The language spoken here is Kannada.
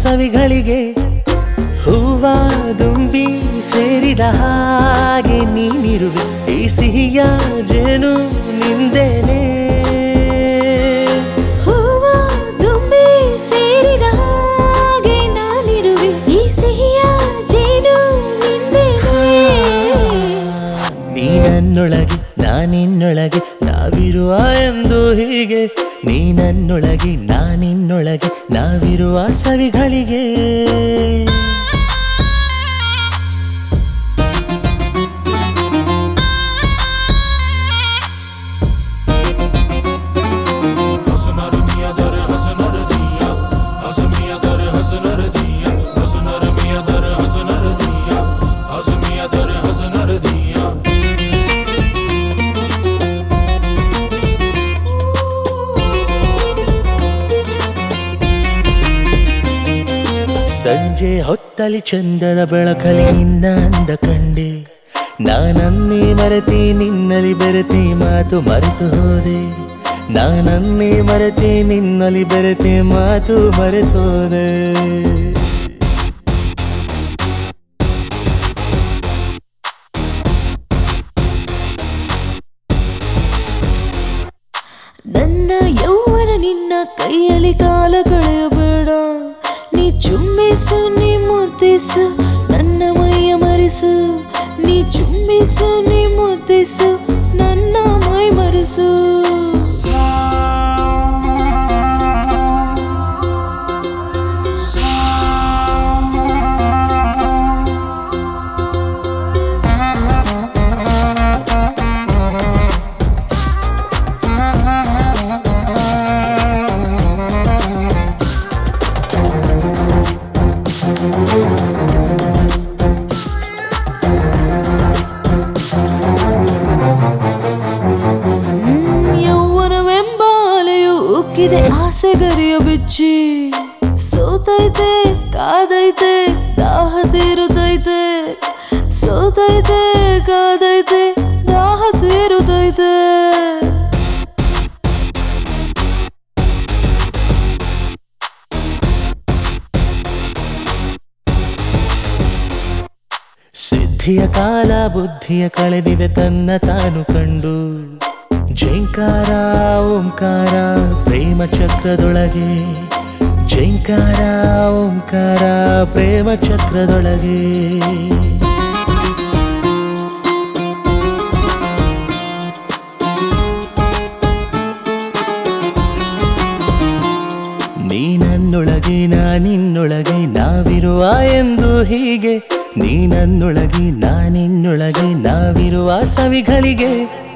ಸವಿಗಳಿಗೆ ಹೂವ ದುಂಬಿ ಸೇರಿದ ಹಾಗೆ ನೀನಿರುವೆ ಈ ಸಿಹಿಯ ಜೇನು ನಿಂದೇನೆ ಹೂವ ದುಂಬಿ ಸೇರಿದ ಹಾಗೆ ನಾನಿರುವೆ ಈ ಸಿಹಿಯ ಜೇನು ನಿಂದೇನೆ ನೀ ನನ್ನೊಳಗೆ ನಾನಿನ್ನೊಳಗೆ ನಾವಿರುವ ಎಂದು ಹೀಗೆ ನೀ ನನ್ನೊಳಗೆ ನಾನಿನ್ನೊಳಗೆ ನಾವಿರುವ ಸವಿಗಳಿಗೆ ಸಂಜೆ ಹೊತ್ತಲಿ ಚಂದದ ಬೆಳಕಲಿ ನಿನ್ನ ಅಂದ ಕಂಡೆ ನಾನನ್ನೇ ಮರೆತೆ ನಿನ್ನಲಿ ಬೆರೆತೆ ಮಾತು ಮರೆತು ಹೋದೆ ನಾನನ್ನೇ ಮರೆತೆ ನಿನ್ನಲಿ ಬೆರೆತೆ ಮಾತು ಮರೆತು ಹೋದೆ ನನ್ನ ಯೌವನ ನಿನ್ನ ಕೈಯಲ್ಲಿ ಕಾಲ ಕಳೆಯಬೇಡ ನೀ ಚುಂಬಿಸು ನೀ ಮುದ್ದಿಸು ನನ್ನ ಮೈಯ ಮರೆಸು ನೀ ಚುಂಬಿಸು ನೀ ಮುದ್ದಿಸು ನನ್ನ ಮೈ ಮರೆಸು ಹ್ಮ್, ಯೌವನವೆಂಬ ಅಲೆಯು ಉಕ್ಕಿದೆ ಆಸೆಗರಿಯ ಬಿಚ್ಚಿ ಸೋತೈತೆ ಕಾದೈತೆ ದಾಹ ತೀರುತ್ತೈತೆ ಸೋತೈತೆ ಕಾದೈತೆ ದಾಹ ತೀರುತ್ತೈತೆ ಸಿದ್ಧಿಯ ಕಾಲ ಬುದ್ಧಿಯ ಕಳೆದಿದೆ ತನ್ನ ತಾನು ಕಂಡು ಜೈಂಕಾರ ಓಂಕಾರ ಪ್ರೇಮ ಚಕ್ರದೊಳಗೆ ಜೈಂಕಾರ ಓಂಕಾರ ಪ್ರೇಮ ಚಕ್ರದೊಳಗೆ ನೀ ನನ್ನೊಳಗೆ ನಾನಿನ್ನೊಳಗೆ ನಾವಿರುವ ಎಂದು ಹೀಗೆ ನೀ ನನ್ನೊಳಗೆ ನಾನಿನ್ನೊಳಗೆ ನಾವಿರುವ ಸವಿಗಳಿಗೆ